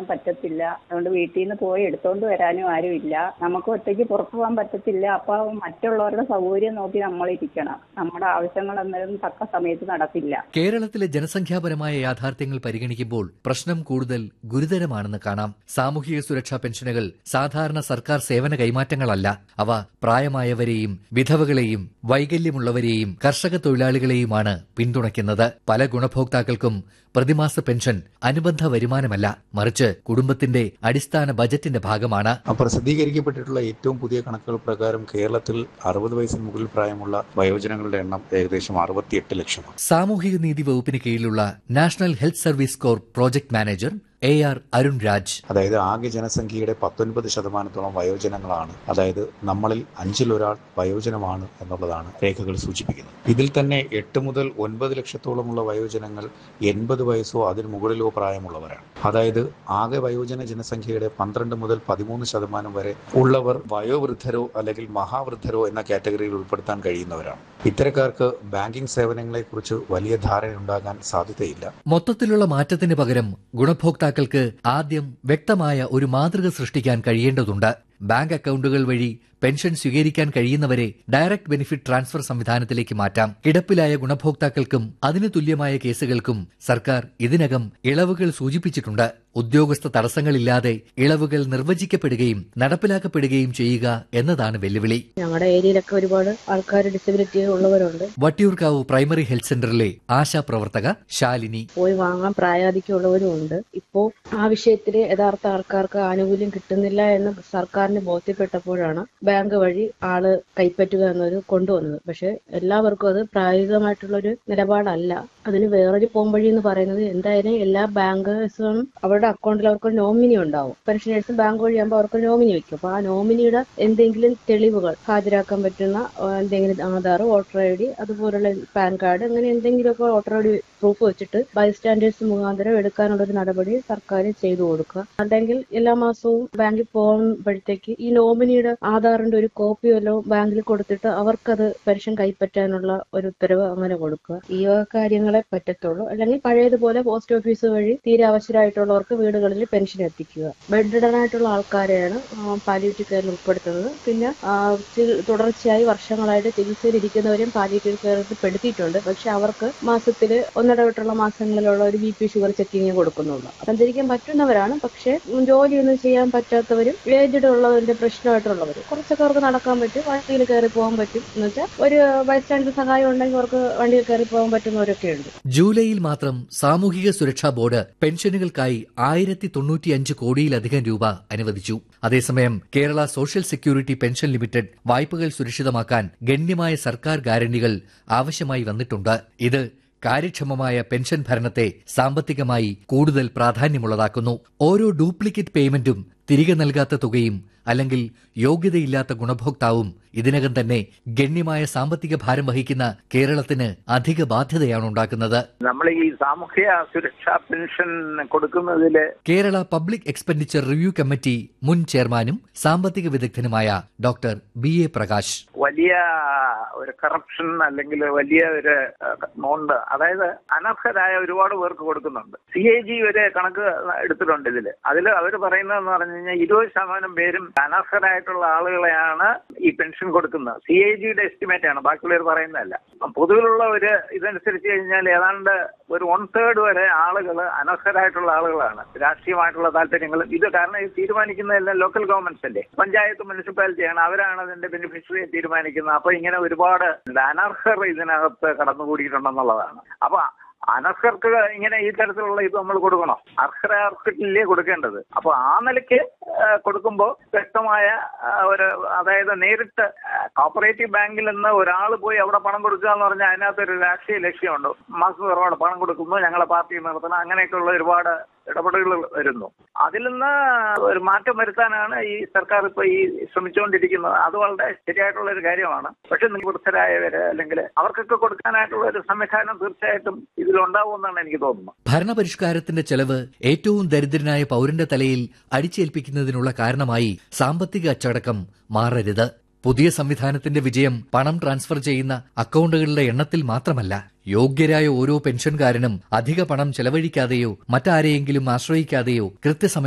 പറ്റത്തില്ല അതുകൊണ്ട് വീട്ടിൽ നിന്ന് പോയി എടുത്തോണ്ട് വരാനും ആരും ഇല്ല നമുക്ക് ഒറ്റയ്ക്ക് പുറത്തു പോകാൻ പറ്റത്തില്ല അപ്പൊ മറ്റുള്ളവരുടെ സൗകര്യം നോക്കി നമ്മൾ ഇരിക്കണം നമ്മുടെ ആവശ്യങ്ങൾ അന്നേരം തക്ക സമയത്ത് നടക്കില്ല കേരളത്തിലെ ജനസംഖ്യാപരമായ യാഥാർത്ഥ്യങ്ങൾ പരിഗണിക്കുമ്പോൾ പ്രശ്നം കൂടുതൽ ഗുരുതരമാണെന്ന് കാണാം സാമൂഹിക സുരക്ഷാ പെൻഷനുകൾ സാധാരണ സർക്കാർ സേവന കൈമാറ്റങ്ങളല്ല അവ പ്രായമായവരെയും വിധവകളെയും വൈകല്യമുള്ളവരെയും കർഷക തൊഴിലാളികളെയുമാണ് പിന്തുണയ്ക്കുന്നത് പല ഗുണഭോക്താക്കൾക്കും പ്രതിമാസ പെൻഷൻ അനുബന്ധ വരുമാനമല്ല മറിച്ച് കുടുംബത്തിന്റെ അടിസ്ഥാന ബജറ്റിന്റെ ഭാഗമാണ് പ്രസിദ്ധീകരിക്കപ്പെട്ടിട്ടുള്ള ഏറ്റവും പുതിയ കണക്കുകൾ പ്രകാരം കേരളത്തിൽ അറുപത് വയസ്സിന് മുകളിൽ പ്രായമുള്ള വയോജനങ്ങളുടെ എണ്ണം ഏകദേശം അറുപത്തിയെട്ട് ലക്ഷമാണ് സാമൂഹിക നീതി വകുപ്പിന് കീഴിലുള്ള national health service core project manager A R Arun Raj അതായത് ആകെ ജനസംഖ്യയുടെ പത്തൊൻപത് ശതമാനത്തോളം വയോജനങ്ങളാണ് അതായത് നമ്മളിൽ അഞ്ചിലൊരാൾ വയോജനമാണ് എന്നുള്ളതാണ് രേഖകൾ സൂചിപ്പിക്കുന്നത് ഇതിൽ തന്നെ എട്ട് മുതൽ ഒൻപത് ലക്ഷത്തോളമുള്ള വയോജനങ്ങൾ എൺപത് വയസ്സോ അതിന് മുകളിലോ പ്രായമുള്ളവരാണ് അതായത് ആകെ വയോജന ജനസംഖ്യയുടെ പന്ത്രണ്ട് മുതൽ പതിമൂന്ന് ശതമാനം വരെ ഉള്ളവർ വയോവൃദ്ധരോ അല്ലെങ്കിൽ മഹാവൃദ്ധരോ എന്ന കാറ്റഗറിയിൽ ഉൾപ്പെടുത്താൻ കഴിയുന്നവരാണ് ഇത്തരക്കാർക്ക് ബാങ്കിംഗ് സേവനങ്ങളെക്കുറിച്ച് വലിയ ധാരണയുണ്ടാകാൻ സാധ്യതയില്ല മൊത്തത്തിലുള്ള മാറ്റത്തിന് പകരം ഗുണഭോക്താക്കൾക്ക് ആദ്യം വ്യക്തമായ ഒരു മാതൃക സൃഷ്ടിക്കാൻ കഴിയേണ്ടതുണ്ട് ബാങ്ക് അക്കൗണ്ടുകൾ വഴി പെൻഷൻ സ്വീകരിക്കാൻ കഴിയുന്നവരെ ഡയറക്ട് ബെനിഫിറ്റ് ട്രാൻസ്ഫർ സംവിധാനത്തിലേക്ക് മാറ്റാം കിടപ്പിലായ ഗുണഭോക്താക്കൾക്കും അതിന് തുല്യമായ കേസുകൾക്കും സർക്കാർ ഇതിനകം ഇളവുകൾ സൂചിപ്പിച്ചിട്ടുണ്ട് ഉദ്യോഗസ്ഥ തടസ്സങ്ങളില്ലാതെ ഇളവുകൾ നിർവചിക്കപ്പെടുകയും നടപ്പിലാക്കപ്പെടുകയും ചെയ്യുക എന്നതാണ് വെല്ലുവിളി ഞങ്ങളുടെ ഏരിയയിലൊക്കെ ഒരുപാട് ആൾക്കാർ ഡിസബിലിറ്റി ഉള്ളവരുണ്ട് വട്ടിയൂർക്കാവ് പ്രൈമറി ഹെൽത്ത് സെന്ററിലെ ആശാ പ്രവർത്തക ശാലിനി പോയി വാങ്ങാൻ പ്രായാധിക്യമുള്ളവരും ഉണ്ട് ഇപ്പോ ആ വിഷയത്തില് യഥാർത്ഥ ആൾക്കാർക്ക് ആനുകൂല്യം കിട്ടുന്നില്ല എന്ന് സർക്കാരിന് ബോധ്യപ്പെട്ടപ്പോഴാണ് ബാങ്ക് വഴി ആള് കൈപ്പറ്റുക എന്നൊരു കൊണ്ടുവന്നത് പക്ഷെ എല്ലാവർക്കും അത് പ്രായോഗികമായിട്ടുള്ള ഒരു നിലപാടല്ല അതിന് വേറൊരു പോംവഴി എന്ന് പറയുന്നത് എന്തായാലും എല്ലാ ബാങ്കേഴ്സും അവരുടെ അക്കൗണ്ടിൽ അവർക്ക് നോമിനി ഉണ്ടാവും പെൻഷനേഴ്സും ബാങ്ക് വഴിയാകുമ്പോൾ അവർക്ക് നോമിനി വെക്കും അപ്പൊ ആ നോമിനിയുടെ എന്തെങ്കിലും തെളിവുകൾ ഹാജരാക്കാൻ പറ്റുന്ന ആ, എന്തെങ്കിലും ആധാർ വോട്ടർ ഐ ഡി അതുപോലുള്ള പാൻ കാർഡ് അങ്ങനെ എന്തെങ്കിലുമൊക്കെ വോട്ടർ ഐ ഡി പ്രൂഫ് വെച്ചിട്ട് ബൈസ്റ്റാൻഡേഴ്സ് മുഖാന്തരം എടുക്കാനുള്ള ഒരു നടപടി സർക്കാർ ചെയ്തു കൊടുക്കുക അല്ലെങ്കിൽ എല്ലാ മാസവും ബാങ്കിൽ പോകുമ്പോഴത്തേക്ക് ഈ നോമിനിയുടെ ആധാറിന്റെ ഒരു കോപ്പി വല്ലതും ബാങ്കിൽ കൊടുത്തിട്ട് അവർക്കത് പെൻഷൻ കൈപ്പറ്റാനുള്ള ഒരു ഉത്തരവ് അങ്ങനെ കൊടുക്കുക ഈ വക കാര്യങ്ങളെ പറ്റത്തുള്ളൂ അല്ലെങ്കിൽ പഴയതുപോലെ പോസ്റ്റ് ഓഫീസ് വഴി തീരെ അവസരമായിട്ടുള്ളവർക്ക് വീടുകളിൽ പെൻഷൻ എത്തിക്കുക ബെഡ് ആയിട്ടുള്ള ആൾക്കാരെയാണ് പാലിയേറ്റീവ് കെയറിൽ ഉൾപ്പെടുത്തുന്നത് പിന്നെ ആ, ചി- തുടർച്ചയായി വർഷങ്ങളായിട്ട് ചികിത്സയിൽ ഇരിക്കുന്നവരെയും പാലിയേറ്റീവ് കെയറിൽ പെടുത്തിയിട്ടുണ്ട് പക്ഷെ അവർക്ക് മാസത്തിൽ ഒന്നിടവിട്ടുള്ള മാസങ്ങളിലുള്ള ഒരു ബി പി ഷുഗർ ചെക്കിങ് കൊടുക്കുന്നുള്ളൂ സഞ്ചരിക്കാൻ പറ്റുന്നവരാണ് പക്ഷെ ഉം, ജോലിയൊന്നും ചെയ്യാൻ പറ്റാത്തവരും ഏജ്ഡ് ഉള്ളവരുടെ പ്രശ്നമായിട്ടുള്ളവർ കുറച്ചൊക്കെ അവർക്ക് നടക്കാൻ പറ്റും വണ്ടിയിൽ കയറി പോകാൻ പറ്റും എന്ന് വെച്ചാൽ ഒരു ബൈസ്റ്റാൻഡ് സഹായം ഉണ്ടെങ്കിൽ അവർക്ക് വണ്ടിയിൽ കയറി പോകാൻ പറ്റുന്നവരൊക്കെ ഉണ്ട് ജൂലൈയിൽ മാത്രം സാമൂഹിക സുരക്ഷാ ബോർഡ് പെൻഷനുകൾക്കായി ആയിരത്തി തൊണ്ണൂറ്റിയഞ്ച് കോടിയിലധികം രൂപ അനുവദിച്ചു അതേസമയം Kerala social security pension limited വായ്പകൾ സുരക്ഷിതമാക്കാൻ ഗണ്യമായ സർക്കാർ ഗ്യാരണ്ടികൾ ആവശ്യമായി വന്നിട്ടുണ്ട് ഇത് കാര്യക്ഷമമായ പെൻഷൻ ഭരണത്തെ സാമ്പത്തികമായി കൂടുതൽ പ്രാധാന്യമുള്ളതാക്കുന്നു ഓരോ ഡ്യൂപ്ലിക്കേറ്റ് പേയ്മെന്റും തിരികെ നൽകാത്ത തുകയും അല്ലെങ്കിൽ യോഗ്യതയില്ലാത്ത ഗുണഭോക്താവും ഇതിനകം തന്നെ ഗണ്യമായ സാമ്പത്തിക ഭാരം വഹിക്കുന്ന കേരളത്തിന് അധിക ബാധ്യതയാണ് ഉണ്ടാക്കുന്നത് നമ്മൾ ഈ സാമൂഹ്യ സുരക്ഷാ പെൻഷൻ കൊടുക്കുന്നതില് Kerala public expenditure review committee മുൻ ചെയർമാനും സാമ്പത്തിക വിദഗ്ധനുമായ ഡോക്ടർ ബി എ പ്രകാശ് വലിയ ഒരു കറപ്ഷൻ അല്ലെങ്കിൽ വലിയ ഒരു നോണ്ട് അതായത് അനർഹരായ ഒരുപാട് പേർക്ക് കൊടുക്കുന്നുണ്ട് സി എ ജി ഒരു കണക്ക് എടുത്തിട്ടുണ്ട് ഇതില് അതിൽ അവർ പറയുന്നതെന്ന് പറഞ്ഞു കഴിഞ്ഞാൽ ഇരുപത് ശതമാനം പേരും അനർഹരായിട്ടുള്ള ആളുകളെയാണ് ഈ പെൻഷൻ കൊടുക്കുന്നത് സി എ ജിയുടെ എസ്റ്റിമേറ്റ് ആണ് ബാക്കിയുള്ളവർ പറയുന്നതല്ല പൊതുവിലുള്ള ഒരു ഇതനുസരിച്ച് കഴിഞ്ഞാൽ ഏതാണ്ട് ഒരു വൺ തേർഡ് വരെ ആളുകൾ അനർഹരായിട്ടുള്ള ആളുകളാണ് രാഷ്ട്രീയമായിട്ടുള്ള താല്പര്യങ്ങളും ഇത് കാരണം ഇത് തീരുമാനിക്കുന്നതെല്ലാം ലോക്കൽ ഗവൺമെന്റ്സ് അല്ലേ പഞ്ചായത്ത് മുനിസിപ്പാലിറ്റിയാണ് അവരാണ് അതിന്റെ ബെനിഫിഷ്യറിയെ തീരുമാനിക്കുന്നത് അപ്പൊ ഇങ്ങനെ ഒരുപാട് അനർഹർ ഇതിനകത്ത് കടന്നുകൂടിയിട്ടുണ്ടെന്നുള്ളതാണ് അപ്പൊ അനർഹർക്ക് ഇങ്ങനെ ഈ തരത്തിലുള്ള ഇത് നമ്മൾ കൊടുക്കണം അർഹരാർക്കില്ലേ കൊടുക്കേണ്ടത് അപ്പൊ ആ നിലയ്ക്ക് കൊടുക്കുമ്പോൾ വ്യക്തമായ ആ, ഒരു അതായത് നേരിട്ട് കോപ്പറേറ്റീവ് ബാങ്കിൽ നിന്ന് ഒരാൾ പോയി അവിടെ പണം കൊടുക്കുക എന്ന് പറഞ്ഞാൽ അതിനകത്തൊരു രാഷ്ട്രീയ ലക്ഷ്യമുണ്ട് മാസം ഒരുപാട് പണം കൊടുക്കുന്നു ഞങ്ങളെ പാർട്ടി നടത്തണം അങ്ങനെയൊക്കെയുള്ള ഒരുപാട് ഇടപെടലുകൾ വരുന്നു അതിൽ നിന്ന് ഒരു മാറ്റം വരുത്താനാണ് ഈ സർക്കാർ ഇപ്പൊ ഈ ശ്രമിച്ചുകൊണ്ടിരിക്കുന്നത് അത് വളരെ ശരിയായിട്ടുള്ള ഒരു കാര്യമാണ് പക്ഷെ നിവൃത്തരായവര് അല്ലെങ്കിൽ അവർക്കൊക്കെ കൊടുക്കാനായിട്ടുള്ള ഒരു സംവിധാനം തീർച്ചയായിട്ടും ഇതിലുണ്ടാവുമെന്നാണ് എനിക്ക് തോന്നുന്നത് ഭരണപരിഷ്കാരത്തിന്റെ ചെലവ് ഏറ്റവും ദരിദ്രനായ പൌരന്റെ തലയിൽ അടിച്ചേൽപ്പിക്കുന്നതിനുള്ള കാരണമായി സാമ്പത്തിക അച്ചടക്കം മാറരുത് പുതിയ സംവിധാനത്തിന്റെ വിജയം പണം ട്രാൻസ്ഫർ ചെയ്യുന്ന അക്കൗണ്ടുകളുടെ എണ്ണത്തിൽ മാത്രമല്ല യോഗ്യരായ ഓരോ പെൻഷൻകാരനും അധിക പണം ചെലവഴിക്കാതെയോ മറ്റാരെയെങ്കിലും ആശ്രയിക്കാതെയോ കൃത്യസമയം